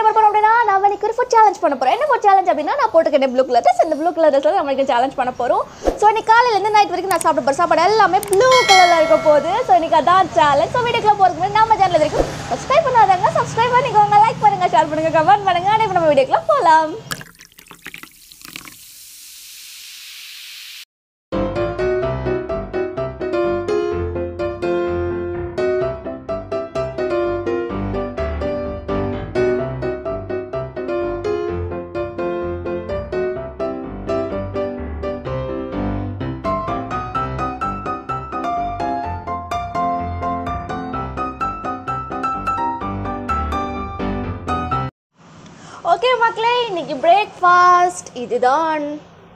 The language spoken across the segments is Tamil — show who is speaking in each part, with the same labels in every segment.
Speaker 1: பண்ணோம் அப்படின்னா நம்ம இன்னைக்கு ஒரு ஃபுட் சேலஞ்ச் பண்ண போறோம் என்ன ஃபுட் சேலஞ்ச் அப்படின்னா நான் போட்டுக்கிட்டேன் ப்ளூ கலர் ட்ரெஸ் இந்த ப்ளூ கலர் ட்ரெஸ்ல நம்ம இன்னைக்கு சேலஞ்ச் பண்ண போறோம் ஸோ இன்னைக்கு காலையில இருந்து நைட் வரைக்கும் நான் சாப்பிட போற சாப்பாடு எல்லாமே ப்ளூ கலர்ல இருக்க போகுது ஸோ இன்னைக்கு அதான் சேலஞ்ச் ஸோ வீடியோக்குள்ள போறதுக்கு முன்னாடி நம்ம சேனல் வரைக்கும் சப்ஸ்கிரைப் பண்ணாதவங்க சப்ஸ்கிரைப் பண்ணிக்கோங்க லைக் பண்ணுங்க ஷேர் பண்ணுங்க கமெண்ட் பண்ணுங்க அனைவரும் இப்போ நம்ம வீடியோக்குள்ள போகலாம் ஓகே மக்களே இன்னைக்கு பிரேக்ஃபாஸ்ட் இதுதான்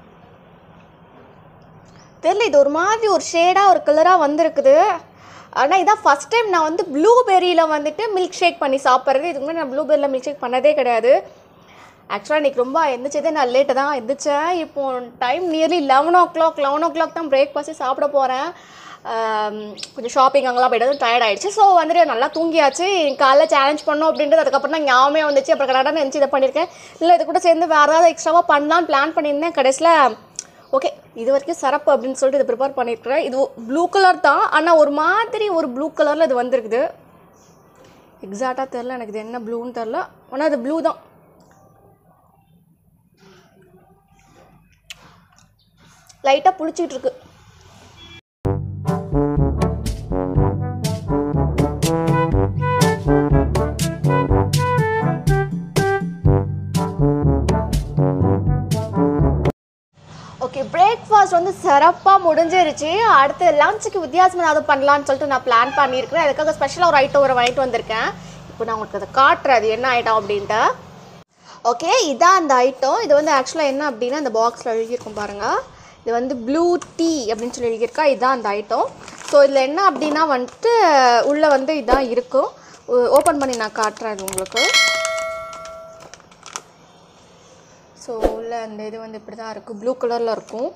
Speaker 1: தெரியல இது ஒரு மாதிரி ஒரு ஷேடாக ஒரு கலராக வந்திருக்குது ஆனால் இதான் ஃபஸ்ட் டைம் நான் வந்து ப்ளூபெரியில் வந்துட்டு மில்க் ஷேக் பண்ணி சாப்பிட்றது இதுக்கு முன்னாடி நான் ப்ளூபெரியில் மில்க் ஷேக் பண்ணதே கிடையாது ஆக்சுவலாக இன்றைக்கி ரொம்ப எந்திரிச்சதே நான் லேட்டாக தான் எந்திரிச்சேன் இப்போ time nearly eleven o'clock eleven o'clock தான் பிரேக்ஃபாஸ்ட்டே சாப்பிட போகிறேன் கொஞ்சம் ஷாப்பிங் அங்கெல்லாம் போய்ட்டு டயர்ட் ஆயிடுச்சு ஸோ வந்துட்டு நல்லா தூங்கியாச்சு காலைல சேலஞ்ச் பண்ணோம் அப்படின்றது அதுக்கப்புறம் தான் ஞாபகமே வந்துச்சு அப்புறம் கரெக்டாக நினச்சி இதை பண்ணியிருக்கேன் இல்லை இது கூட சேர்ந்து வேறு ஏதாவது எக்ஸ்ட்ராவாக பண்ணலான்னு பிளான் பண்ணியிருந்தேன் கடைசியில் ஓகே இது வரைக்கும் சிறப்பு அப்படின்னு சொல்லிட்டு இதை ப்ரிப்பேர் பண்ணியிருக்கிறேன் இது ப்ளூ கலர் தான் ஆனால் ஒரு மாதிரி ஒரு ப்ளூ கலரில் இது வந்திருக்குது எக்ஸாக்டாக தெரில எனக்கு இது என்ன ப்ளூன்னு தெரில ஆனால் அது ப்ளூ தான் லைட்டாக புளிச்சிக்கிட்டு இருக்கு ஓகே பிரேக்ஃபாஸ்ட் வந்து சிறப்பாக முடிஞ்சிருச்சு அடுத்து லஞ்சுக்கு வித்தியாசமாக ஏதாவது பண்ணலான்னு சொல்லிட்டு நான் பிளான் பண்ணியிருக்கிறேன் அதுக்காக ஸ்பெஷலாக ஒரு ஐட்டம் ஒரு வாங்கிட்டு வந்திருக்கேன் இப்போ நான் உங்களுக்கு அதை காட்டுறேன் அது என்ன ஐட்டம் அப்படின்ட்டு ஓகே இதான் அந்த ஐட்டம் இது வந்து ஆக்சுவலாக என்ன அப்படின்னா இந்த பாக்ஸில் எழுதியிருக்கும் பாருங்கள் இது வந்து ப்ளூ டீ அப்படின்னு சொல்லி எழுதியிருக்கா இதுதான் அந்த ஐட்டம் ஸோ இதில் என்ன அப்படின்னா வந்துட்டு உள்ளே வந்து இதான் இருக்கும் ஓப்பன் பண்ணி நான் காட்டுறேன் இது உங்களுக்கு ஸோ உள்ள அந்த இது வந்து இப்படி தான் இருக்கும் ப்ளூ கலரில் இருக்கும்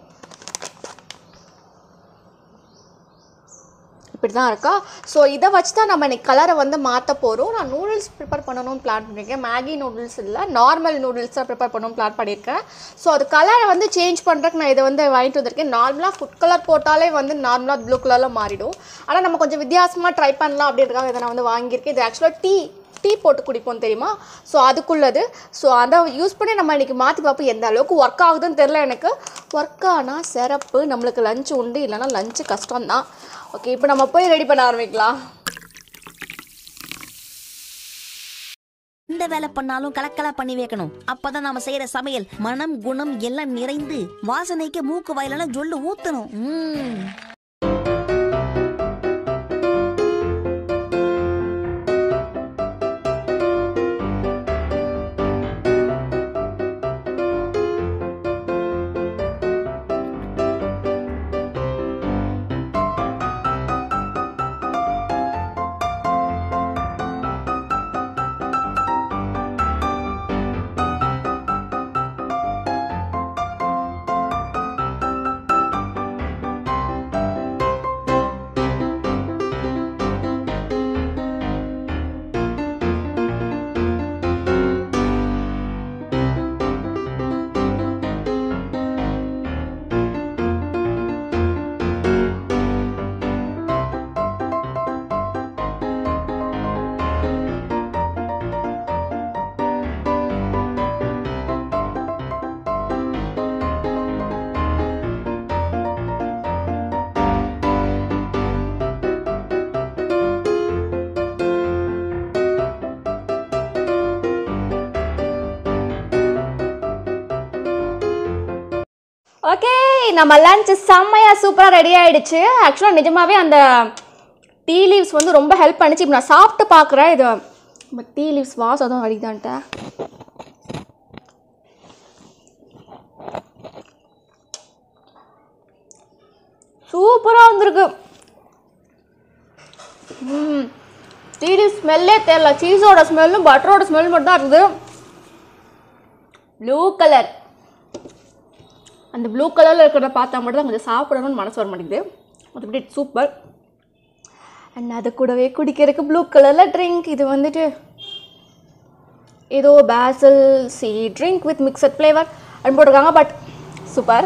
Speaker 1: இப்படி தான் இருக்கா ஸோ இதை வச்சு தான் நம்ம இன்னைக்கு கலரை வந்து மாற்ற போகிறோம் நான் நூடுல்ஸ் ப்ரிப்பேர் பண்ணணும்னு பிளான் பண்ணியிருக்கேன் மேகி நூடுல்ஸ் இல்லை நார்மல் நூடுல்ஸ் தான் ப்ரிப்பேர் பண்ணணும்னு பிளான் பண்ணியிருக்கேன் ஸோ அது கலரை வந்து சேஞ்ச் பண்ணுறதுக்கு நான் இதை வந்து வாங்கிட்டு வந்திருக்கேன் நார்மலாக ஃபுட் கலர் போட்டாலே வந்து நார்மலாக ப்ளூ கலரில் மாறிடும் ஆனால் நம்ம கொஞ்சம் வித்தியாசமாக ட்ரை பண்ணலாம் அப்படின்றதுக்காக இதை நான் வந்து வாங்கியிருக்கேன் இது ஆக்சுவலாக டீ டீ போட்டு குடிப்போம் தெரியுமா ஸோ அதுக்குள்ளது ஸோ அதை யூஸ் பண்ணி நம்ம இன்றைக்கி மாற்றி பார்ப்போம் எந்த அளவுக்கு ஒர்க் ஆகுதுன்னு தெரில எனக்கு ஒர்க் ஆனால் சிறப்பு நம்மளுக்கு லஞ்ச் உண்டு இல்லைன்னா லஞ்சு கஷ்டம்தான் ஓகே இப்போ நம்ம போய் ரெடி பண்ண ஆரம்பிக்கலாம்
Speaker 2: எந்த வேலை பண்ணாலும் கலக்கலா பண்ணி வைக்கணும் அப்பதான் நாம செய்யற சமையல் மனம் குணம் எல்லாம் நிறைந்து வாசனைக்கு மூக்கு வாயிலெல்லாம் ஜொல்லு ஊத்தணும் ம்ம்.
Speaker 1: ஓகே நம்ம லஞ்ச் செம்மையாக சூப்பராக ரெடி ஆயிடுச்சு ஆக்சுவலாக நிஜமாவே அந்த டீ லீவ்ஸ் வந்து ரொம்ப ஹெல்ப் பண்ணுச்சு இப்போ நான் சாப்பிட்டு பார்க்குறேன் இது நம்ம டீ லீவ்ஸ் வாசம் அதுவும் அடிதான்ட்ட சூப்பராக வந்திருக்கு ம் டீ லீவ் ஸ்மெல்லே தெரில சீஸோட ஸ்மெல்லும் பட்டரோட ஸ்மெல் மட்டும் தான் இருக்குது ப்ளூ கலர் அந்த ப்ளூ கலரில் இருக்கிறத பார்த்தா மட்டும் தான் கொஞ்சம் சாப்பிடணும்னு மனசு வர மாட்டேங்குது மற்றபடி சூப்பர் அண்ட் அது கூடவே குடிக்கிறதுக்கு ப்ளூ கலரில் ட்ரிங்க் இது வந்துட்டு ஏதோ பேசல் சி ட்ரிங்க் வித் மிக்சட் ஃப்ளேவர் அப்படின்னு போட்டிருக்காங்க பட் சூப்பர்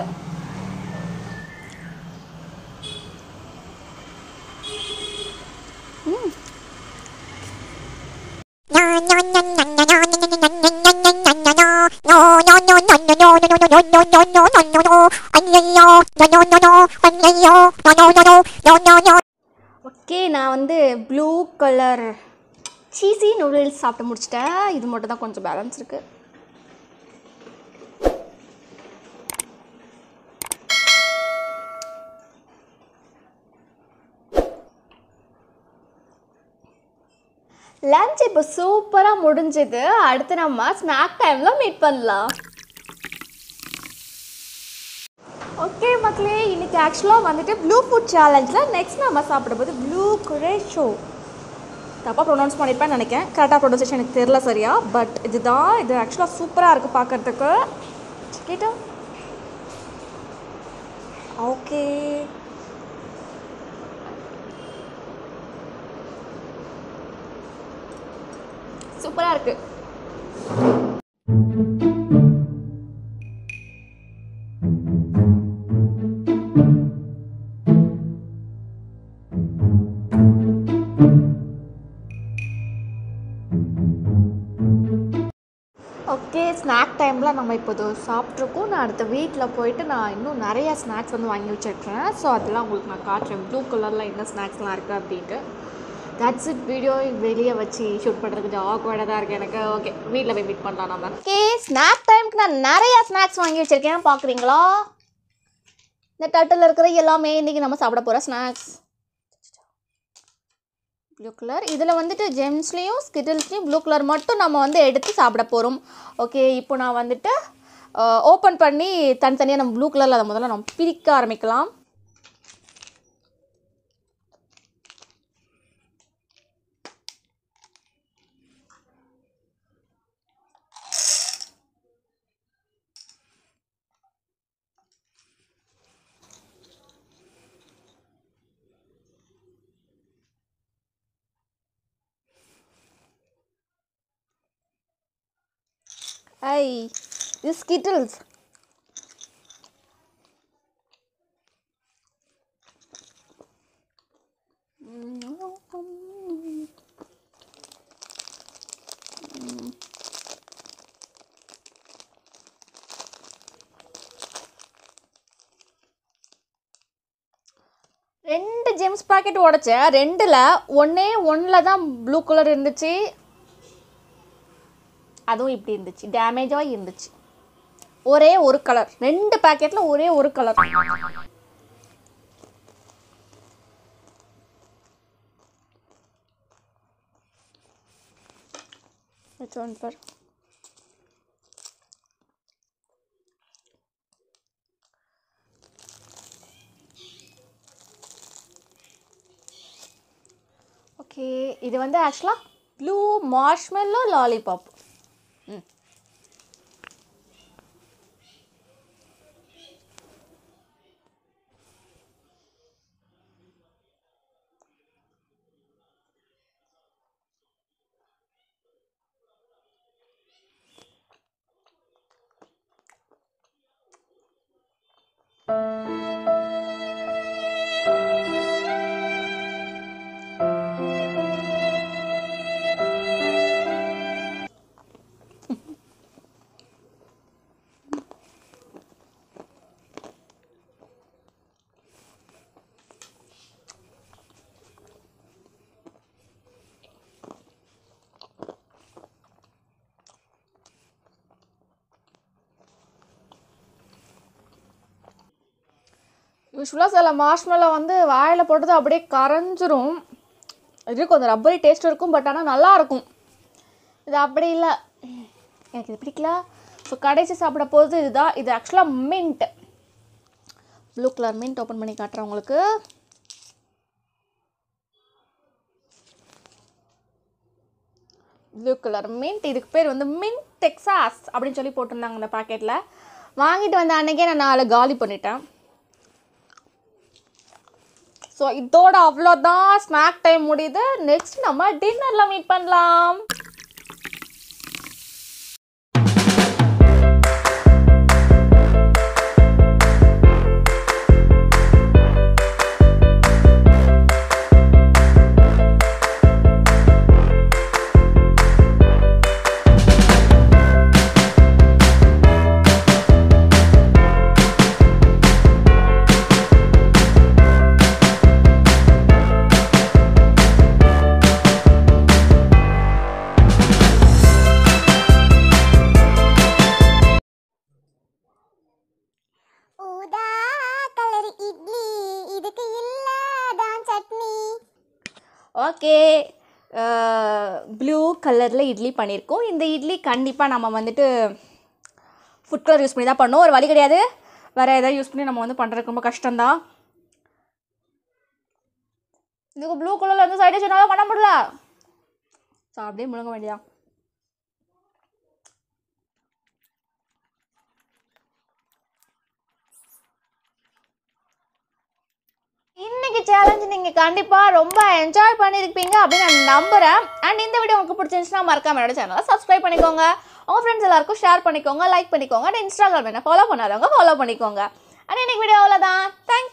Speaker 1: ஓகே நான் வந்து ப்ளூ கலர் சீசி நூடுல்ஸ் சாப்பிட்டு முடிச்சிட்டேன் இது மட்டும் தான் கொஞ்சம் பேலன்ஸ் இருக்குது லஞ்ச் இப்போ சூப்பராக முடிஞ்சது அடுத்து நம்ம ஸ்நாக் டைமில் மீட் பண்ணலாம் ஓகே மக்களே இன்னைக்கு ஆக்சுவலாக வந்துட்டு ப்ளூ ஃபுட் சேலஞ்சில் நெக்ஸ்ட் நம்ம சாப்பிடும்போது ப்ளூ குரே ஷோ தப்பாக ப்ரொனவுன்ஸ் பண்ணியிருப்பேன்னு நினைக்கிறேன் கரெக்டாக ப்ரொனவுன்சேஷன் எனக்கு தெரில சரியா பட் இதுதான் இது ஆக்சுவலாக சூப்பராக இருக்குது பார்க்கறதுக்கு கேட்டா ஓகே சூப்பராக இருக்குது ஓகே ஸ்நாக் டைமில் நம்ம இப்போ இது சாப்பிட்ருக்கோம் நான் அடுத்த வீட்டில் போயிட்டு நான் இன்னும் நிறைய ஸ்நாக்ஸ் வந்து வாங்கி வச்சிருக்கேன் ஸோ அதெல்லாம் உங்களுக்கு நான் காட்டுறேன் ப்ளூ கலரில் என்ன ஸ்நாக்ஸ்லாம் இருக்குது அப்படின்ட்டு தட்ஸ் இட் வீடியோ வெளியே வச்சு ஷூட் பண்ணுறதுக்கு கொஞ்சம் ஆக்வர்டாக தான் இருக்குது எனக்கு ஓகே வீட்டில் போய் மீட் பண்ணலாம் நம்ம ஓகே ஸ்நாக் டைமுக்கு நான் நிறைய ஸ்நாக்ஸ் வாங்கி வச்சுருக்கேன் பார்க்குறீங்களா இந்த தட்டில் இருக்கிற எல்லாமே இன்றைக்கி நம்ம சாப்பிட போகிற ஸ்நாக்ஸ் ப்ளூ கலர் இதில் வந்துட்டு ஜெம்ஸ்லேயும் ஸ்கிட்டில்ஸ்லேயும் ப்ளூ கலர் மட்டும் நம்ம வந்து எடுத்து சாப்பிட போகிறோம் ஓகே இப்போ நான் வந்துட்டு ஓப்பன் பண்ணி தனித்தனியாக நம்ம ப்ளூ கலரில் அதை முதல்ல நம்ம பிரிக்க ஆரம்பிக்கலாம் ஐ இது ஸ்கிட்டில்ஸ் ரெண்டு ஜெம்ஸ் பாக்கெட் உடைச்சேன் ரெண்டில் ஒன்றே ஒன்றில் தான் ப்ளூ கலர் இருந்துச்சு அதுவும் இப்படி இருந்துச்சு டேமேஜாக இருந்துச்சு ஒரே ஒரு கலர் ரெண்டு பேக்கெட்டில் ஒரே ஒரு colour Which one for? Okay இது வந்து ஆக்சுவலாக ப்ளூ மார்ஷ்மெல்லோ லாலிபாப் யூஸ்வலாக சில மார்ஷ்மெல்லோ வந்து வாயில் போட்டது அப்படியே கரைஞ்சிரும் இது கொஞ்சம் ரப்பரி டேஸ்ட் இருக்கும் பட் ஆனால் நல்லா இருக்கும் இது அப்படி இல்லை எனக்கு இது பிடிக்கல ஸோ கடைசி சாப்பிட போது இதுதான் இது ஆக்சுவலாக mint blue colour mint open பண்ணி காட்டுறேன் உங்களுக்கு ப்ளூ கலர் மின்ட் இதுக்கு பேர் வந்து மின்ட் டெக்ஸாஸ் அப்படின்னு சொல்லி போட்டிருந்தாங்க இந்த பாக்கெட்டில் வாங்கிட்டு வந்த அன்னைக்கே நான் நாலு காலி பண்ணிட்டேன் ஸோ இதோட அவ்வளோதான் ஸ்நாக் டைம் முடியுது நெக்ஸ்ட் நம்ம டின்னரில் மீட் பண்ணலாம் ஓகே ப்ளூ கலரில் இட்லி பண்ணியிருக்கோம் இந்த இட்லி கண்டிப்பாக நம்ம வந்துட்டு ஃபுட் கலர் யூஸ் பண்ணி தான் பண்ணோம் ஒரு வழி கிடையாது வேறு எதாவது யூஸ் பண்ணி நம்ம வந்து பண்ணுறதுக்கு ரொம்ப கஷ்டம்தான் இதுக்கு ப்ளூ கலரில் வந்து சைடு என்னால் பண்ண முடியல ஸோ அப்படியே முழுங்க வேண்டியா இன்னைக்கு சேலஞ்ச் நீங்கள் கண்டிப்பாக ரொம்ப என்ஜாய் பண்ணியிருப்பீங்க அப்படின்னு நான் நம்புகிறேன் அண்ட் இந்த வீடியோ உங்களுக்கு பிடிச்சிருந்துச்சுன்னா மறக்காம என்னோட சேனலை சப்ஸ்கிரைப் பண்ணிக்கோங்க உங்கள் ஃப்ரெண்ட்ஸ் எல்லாருக்கும் ஷேர் பண்ணிக்கோங்க லைக் பண்ணிக்கோங்க அண்ட் இன்ஸ்டாகிராம் என்ன ஃபாலோ பண்ணாதவங்க ஃபாலோ பண்ணிக்கோங்க அண்ட் இன்னைக்கு வீடியோ அவ்வளோதான் தேங்க்